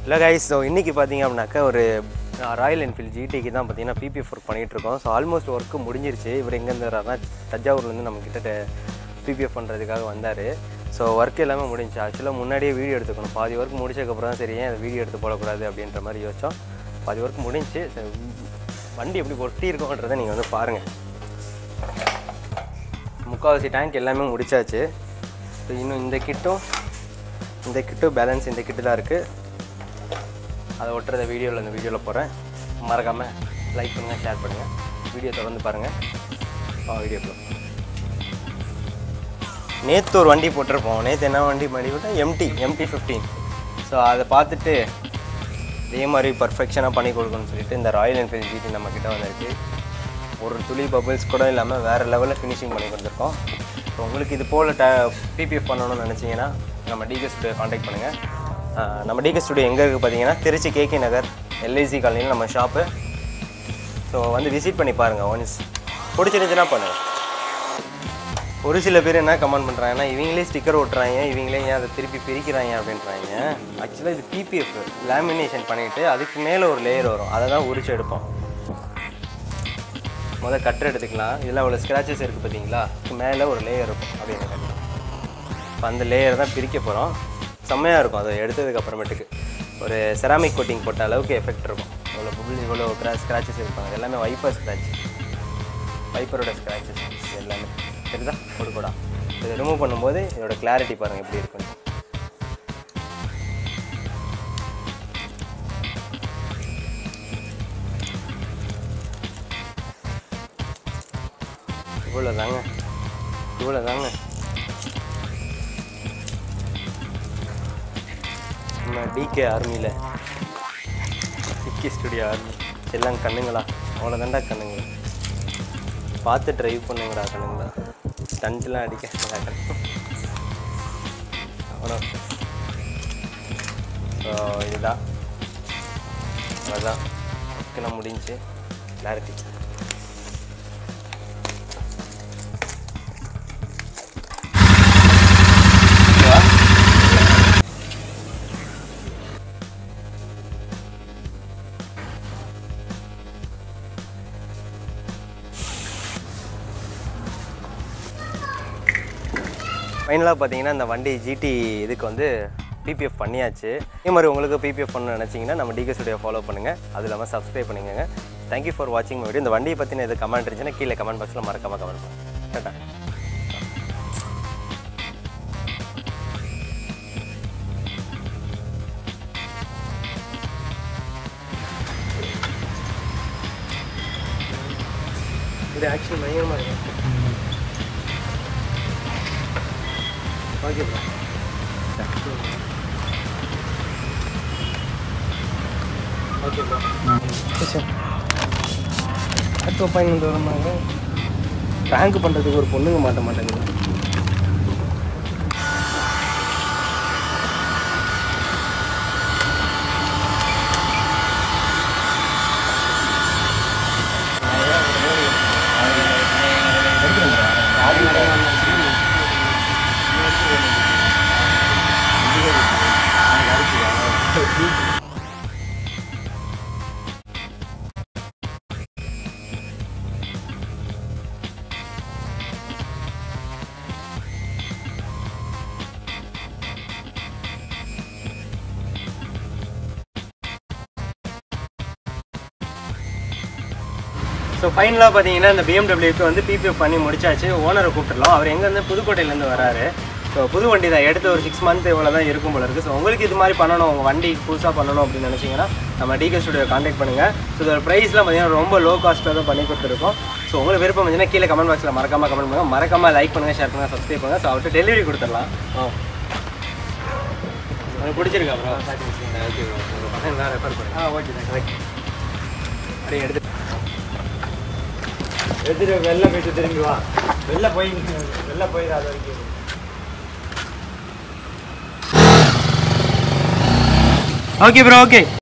இல்லை guys so இன்றைக்கி பார்த்தீங்க அப்படின்னாக்கா ஒரு ராயல் என்ஃபீல்ட் ஜிடிக்கு தான் பார்த்தீங்கன்னா பிபிஎஃப் ஒர்க் பண்ணிகிட்டு இருக்கோம் ஸோ ஆல்மோஸ்ட் ஒர்க்கு முடிஞ்சிருச்சு இவர் எங்கேருந்து வர்றாருன்னா தஞ்சாவூர்லேருந்து நம்மக்கிட்ட பிபிஎஃப் பண்ணுறதுக்காக வந்தார் ஸோ ஒர்க் எல்லாமே முடிஞ்சுச்சு ஆக்சுவலாக முன்னாடியே வீடியோ எடுத்துக்கணும் பாதி ஒர்க் முடிச்சதுக்கப்புறம் தான் சரி ஏன் அதை வீடியோ எடுத்து போடக்கூடாது அப்படின்ற மாதிரி யோசிச்சோம் பாதி ஒர்க் முடிஞ்சுச்சு சரி, வண்டி எப்படி ஒட்டி இருக்கோன்றதை நீங்கள் வந்து பாருங்கள் முக்கால்வாசி டேங்க் எல்லாமே முடிச்சாச்சு ஸோ இன்னும் இந்த கிட்டும் இந்த கிட்டும் பேலன்ஸ் இந்த கிட்டு தான் இருக்குது அதை ஒட்டுறத வீடியோவில் இந்த வீடியோவில் போகிறேன் மறக்காமல் லைக் பண்ணுங்கள் ஷேர் பண்ணுங்கள் வீடியோ தொடர்ந்து பாருங்கள் ஆ வீடியோக்குள்ள நேற்று ஒரு வண்டி போட்டிருப்போம் நேற்று என்ன வண்டி வண்டி போட்டால் எம்டி எம்டி ஃபிஃப்டீன் ஸோ அதை பார்த்துட்டு இதே மாதிரி பர்ஃபெக்ஷனாக பண்ணி கொடுக்கணும்னு சொல்லிட்டு இந்த ராயல் என்ஃபீல்ட் ஜிடி நம்மக்கிட்ட வந்திருக்கு ஒரு துளி பபிள்ஸ் கூட இல்லாமல் வேறு லெவலில் ஃபினிஷிங் பண்ணி கொடுத்துருக்கோம் ஸோ உங்களுக்கு இது போல் ட பிபிஎஃப் பண்ணணும்னு நினச்சிங்கன்னா நம்ம டிகே ஸ்டுடியோ காண்டாக்ட் பண்ணுங்கள் நம்ம டிகே ஸ்டுடியோ எங்கே இருக்குது பார்த்தீங்கன்னா திருச்சி கேகே நகர் எல்ஐசி காலனியில் நம்ம ஷாப்பு ஸோ வந்து விசிட் பண்ணி பாருங்கள் ஒன்ஸ் பிடிச்சிருந்துச்சுன்னா பண்ணுங்கள் ஒரு சில பேர் என்ன கமெண்ட் பண்ணுறாங்கன்னா இவங்களே ஸ்டிக்கர் ஒட்டுறாங்க இவங்களே ஏன் அதை திருப்பி பிரிக்கிறாங்க அப்படின்றாங்க ஆக்சுவலாக இது பிபிஎஃப் லேமினேஷன் பண்ணிவிட்டு அதுக்கு மேலே ஒரு லேயர் வரும் அதை தான் உரிச்சு எடுப்போம் முதல் கட்டர் எடுத்துக்கலாம் இதில் அவ்வளோ ஸ்க்ராச்சஸ் இருக்குது பார்த்தீங்களா இதுக்கு மேலே ஒரு லேயர் இருக்கும் அப்படின்னு கட்டர் இப்போ அந்த லேயர் தான் பிரிக்க போகிறோம் செம்மையாக இருக்கும் அதை எடுத்ததுக்கு அப்புறமேட்டுக்கு ஒரு செராமிக் கோட்டிங் போட்ட அளவுக்கு எஃபெக்ட் இருக்கும் இவ்வளோ புல் இவ்வளோ ஸ்க்ராச்சஸ் இருக்கும் அது எல்லாமே வைப்பர் ஸ்க்ராட்ச் வைப்பரோட ஸ்க்ராச்சஸ் எல்லாமே சரிதா கொடுக்கூடா இதை ரிமூவ் பண்ணும்போது இதோட கிளாரிட்டி பாருங்கள் எப்படி இருக்குன்னு இவ்வளோ தாங்க இவ்வளோ தாங்க நம்ம டிகே ஆர்மியில் டிக்கி ஸ்டுடியோ ஆர்மி எல்லாம் கண்ணுங்களா அவ்வளோதாண்டா கண்ணுங்களா பார்த்து ட்ரைவ் பண்ணுங்கடா கண்ணுங்களா ஸ்டண்ட்லாம் அடிக்க அவ்வளோ ஸோ இதுதான் அவ்வளோதான் ஒர்க்கெல்லாம் முடிஞ்சு கிளாரிட்டி ஃபைனலாக பார்த்தீங்கன்னா இந்த வண்டி ஜிடி இதுக்கு வந்து பிபிஎஃப் பண்ணியாச்சு இதே மாதிரி உங்களுக்கு பிபிஎஃப் பண்ண நினச்சிங்கன்னா நம்ம டிகே ஸ்டுடியோ ஃபாலோ பண்ணுங்கள் அது இல்லாமல் சப்ஸ்கிரைப் பண்ணிக்கோங்க தேங்க்யூ ஃபார் வாட்சிங் வீடியோ இந்த வண்டியை பற்றின எது கமெண்ட் இருந்துச்சுன்னா கீழே கமெண்ட் பாக்ஸில் மறக்காமல் கமெண்ட் பண்ணுங்க கேட்டா இது ஆக்சுவலி பயங்கரமாக இருக்கு okay bro okay bro sir அடுத்த அப்பாயின்மெண்ட் வரமாங்க ரேங்க் பண்ணுறதுக்கு ஒரு பொண்ணுங்க மாட்ட மாட்டேங்குது ஸோ ஃபைனலாக பார்த்தீங்கன்னா இந்த பிஎம்டபிள்யூக்கு வந்து பிபிஎஃப் பண்ணி முடிச்சாச்சு ஓனரை கூப்பிட்டுலாம் அவர் எங்கேருந்து புதுக்கோட்டையிலேருந்து வராரு ஸோ புது வண்டி தான் எடுத்து ஒரு சிக்ஸ் மந்த் இவ்வளோ தான் இருக்கும் போல இருக்குது ஸோ உங்களுக்கு இது மாதிரி பண்ணணும் உங்கள் வண்டி புதுசாக பண்ணணும் அப்படின்னு நினச்சிங்கன்னா நம்ம டிகே ஸ்டுடியோ காண்டாக்ட் பண்ணுங்கள் ஸோ இதோட ப்ரைஸ்லாம் பார்த்தீங்கன்னா ரொம்ப லோ காஸ்ட்டாக தான் பண்ணி கொடுத்துருக்கோம் ஸோ உங்களுக்கு விருப்பம் இருந்துச்சுன்னா கீழே கமெண்ட் பாக்ஸில் மறக்காம கமெண்ட் பண்ணுங்கள் மறக்காம லைக் பண்ணுங்கள் ஷேர் பண்ணுங்கள் சப்ஸ்கிரைப் பண்ணுங்கள் ஸோ அவர்கிட்ட டெலிவரி கொடுத்துடலாம் ஆ உங்களுக்கு பிடிச்சிருக்கா ப்ரோ ஓகே ப்ரோ பசங்க ரெஃபர் பண்ணுங்க ஆ ஓகே ஓகே அப்படியே எடுத்து எடுத்துட்டு வெளில போயிட்டு திரும்பி வா வெளில போய் வெளில போயிடாத வரைக்கும் ஓகே ப்ரோ ஓகே